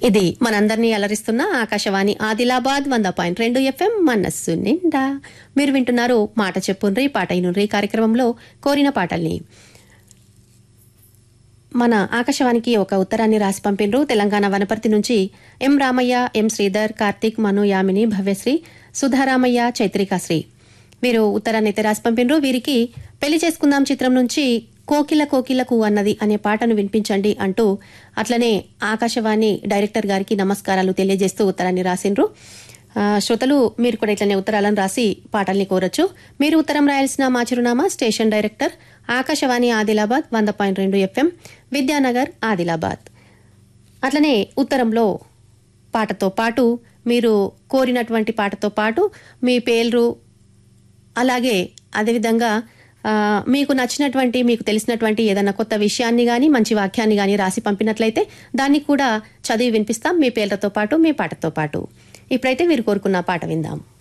ఇది మనందరినీ అలరిస్తున్న ఆకాశవాణి ఆదిలాబాద్ వంద పాయింట్ రెండు ఎఫ్ఎం మనస్సు నిండా మీరు వింటున్నారు మాట చెప్పుండ్రి పాట ఇనుండ్రి కార్యక్రమంలో కోరిన పాటల్ని మన ఆకాశవాణికి ఒక ఉత్తరాన్ని రాసి పంపిండ్రు తెలంగాణ వనపర్తి నుంచి ఎం రామయ్య ఎం శ్రీధర్ కార్తీక్ మను యామిని భవ్యశ్రీ సుధారామయ్య చైత్రికాశ్రీ వీరు ఉత్తరాన్ని అయితే రాసి పంపిండ్రు వీరికి పెళ్లి చేసుకుందాం చిత్రం నుంచి కోకిల కోకిలకు అన్నది అనే పాటను వినిపించండి అంటూ అట్లనే ఆకాశవాణి డైరెక్టర్ గారికి నమస్కారాలు తెలియజేస్తూ ఉత్తరాన్ని రాసిండ్రు ఆ, శ్రోతలు మీరు కూడా ఇట్లనే ఉత్తరాలను రాసి పాటల్ని కోరొచ్చు మీరు ఉత్తరం రాయాల్సిన మా చిరునామా స్టేషన్ డైరెక్టర్ ఆకాశవాణి ఆదిలాబాద్ వంద పాయింట్ రెండు ఎఫ్ఎం విద్యానగర్ ఆదిలాబాద్ అట్లనే ఉత్తరంలో పాటతో పాటు మీరు కోరినటువంటి పాటతో పాటు మీ పేర్లు అలాగే అదేవిధంగా ఆ, మీకు నచ్చినటువంటి మీకు తెలిసినటువంటి ఏదైనా కొత్త విషయాన్ని కానీ మంచి వాక్యాన్ని కానీ రాసి పంపినట్లయితే దాన్ని కూడా చదివి వినిపిస్తాం మీ పేర్లతో పాటు మీ పాటతో పాటు ఇప్పుడైతే మీరు కోరుకున్న పాట విందాం